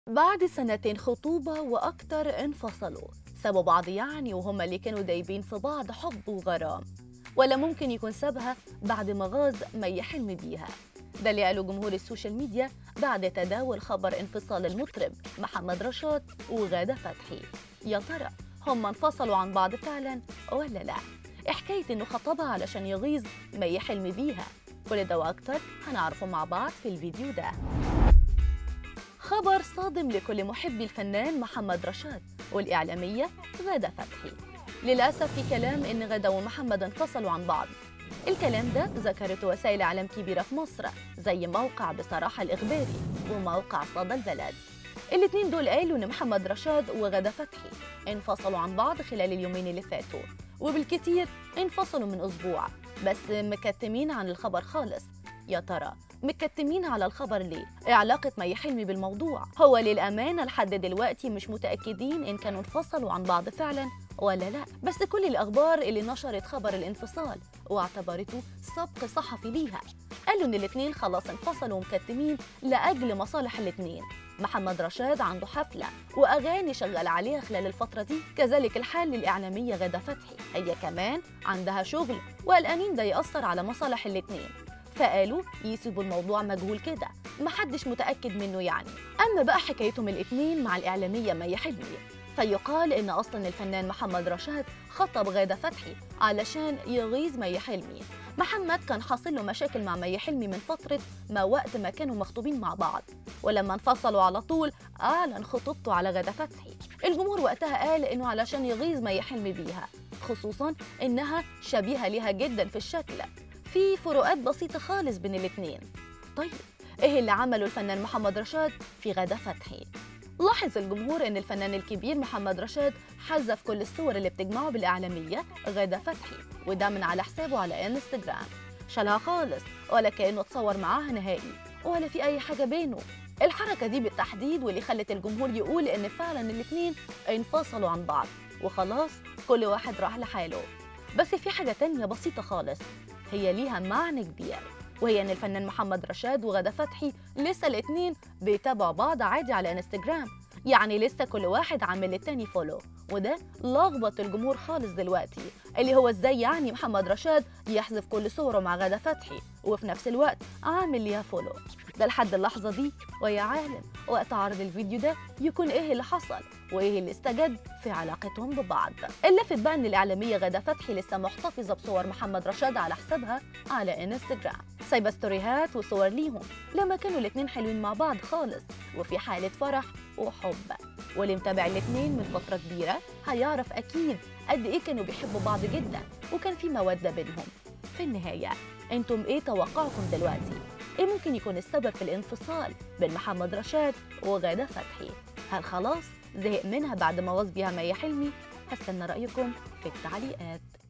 بعد سنتين خطوبة وأكتر انفصلوا سابوا بعض يعني وهما اللي كانوا دايبين في بعض حب وغرام ولا ممكن يكون سابها بعد ما غاز مي حلمي بيها ده اللي قاله جمهور السوشيال ميديا بعد تداول خبر انفصال المطرب محمد رشاد وغادة فتحي يا ترى هما انفصلوا عن بعض فعلا ولا لا حكاية انه خطبها علشان يغيظ مي حلمي بيها كل ده واكتر هنعرفه مع بعض في الفيديو ده خبر صادم لكل محبي الفنان محمد رشاد والإعلامية غادة فتحي للأسف في كلام إن غادة ومحمد انفصلوا عن بعض الكلام ده ذكرته وسائل إعلام كبيرة في مصر زي موقع بصراحة الإخباري وموقع صدى البلد الاتنين دول قالوا إن محمد رشاد وغادة فتحي انفصلوا عن بعض خلال اليومين اللي فاتوا وبالكتير انفصلوا من أسبوع بس مكتمين عن الخبر خالص يا ترى متكتمين على الخبر ليه؟ إيه علاقة مي حلمي بالموضوع؟ هو للأمانة لحد دلوقتي مش متأكدين إن كانوا انفصلوا عن بعض فعلا ولا لا بس كل الأخبار اللي نشرت خبر الانفصال واعتبرته سبق صحفي ليها قالوا إن الاتنين خلاص انفصلوا ومكتمين لأجل مصالح الاتنين محمد رشاد عنده حفلة وأغاني شغال عليها خلال الفترة دي كذلك الحال للإعلامية غادة فتحي هي كمان عندها شغل وقلقانين ده يأثر على مصالح الاتنين فقالوا يسيبوا الموضوع مجهول كده محدش متأكد منه يعني أما بقى حكايتهم الاتنين مع الإعلامية مي حلمي فيقال إن أصلا الفنان محمد رشاد خطب غادة فتحي علشان يغيظ مي حلمي محمد كان حاصل له مشاكل مع مي حلمي من فترة ما وقت ما كانوا مخطوبين مع بعض ولما انفصلوا على طول أعلن خطوبته على غادة فتحي الجمهور وقتها قال إنه علشان يغيظ مي حلمي بيها خصوصا إنها شبيهة ليها جدا في الشكل في فروقات بسيطة خالص بين الاتنين طيب ايه اللي عمله الفنان محمد رشاد في غادة فتحي لاحظ الجمهور ان الفنان الكبير محمد رشاد حذف كل الصور اللي بتجمعه بالاعلاميه غاده فتحي وده من على حسابه على انستجرام شالها خالص ولا كانه اتصور معاها نهائي ولا في اي حاجه بينه الحركه دي بالتحديد واللي خلت الجمهور يقول ان فعلا الاتنين انفصلوا عن بعض وخلاص كل واحد راح لحاله بس في حاجه تانية بسيطه خالص هي ليها معنى كبير وهي ان الفنان محمد رشاد وغادة فتحي لسه الاتنين بيتابعوا بعض عادي على انستجرام يعني لسه كل واحد عامل للتاني فولو وده لخبط الجمهور خالص دلوقتي اللي هو ازاي يعني محمد رشاد يحذف كل صوره مع غادة فتحي وفي نفس الوقت عامل ليها فولو ده لحد اللحظه دي ويا عالم وقت عرض الفيديو ده يكون ايه اللي حصل وايه اللي استجد في علاقتهم ببعض اللافت بقى ان الاعلاميه غادة فتحي لسه محتفظه بصور محمد رشاد على حسابها على انستجرام سايبه ستوريهات وصور ليهم لما كانوا الاتنين حلوين مع بعض خالص وفي حاله فرح وحب واللي متابع الاتنين من فتره كبيره هيعرف اكيد قد ايه كانوا بيحبوا بعض جدا وكان في موده بينهم في النهايه انتم ايه توقعكم دلوقتي ايه ممكن يكون السبب في الانفصال بين محمد رشاد وغادة فتحي هل خلاص زهق منها بعد ما غص بيها مي حلمي هستنى رأيكم في التعليقات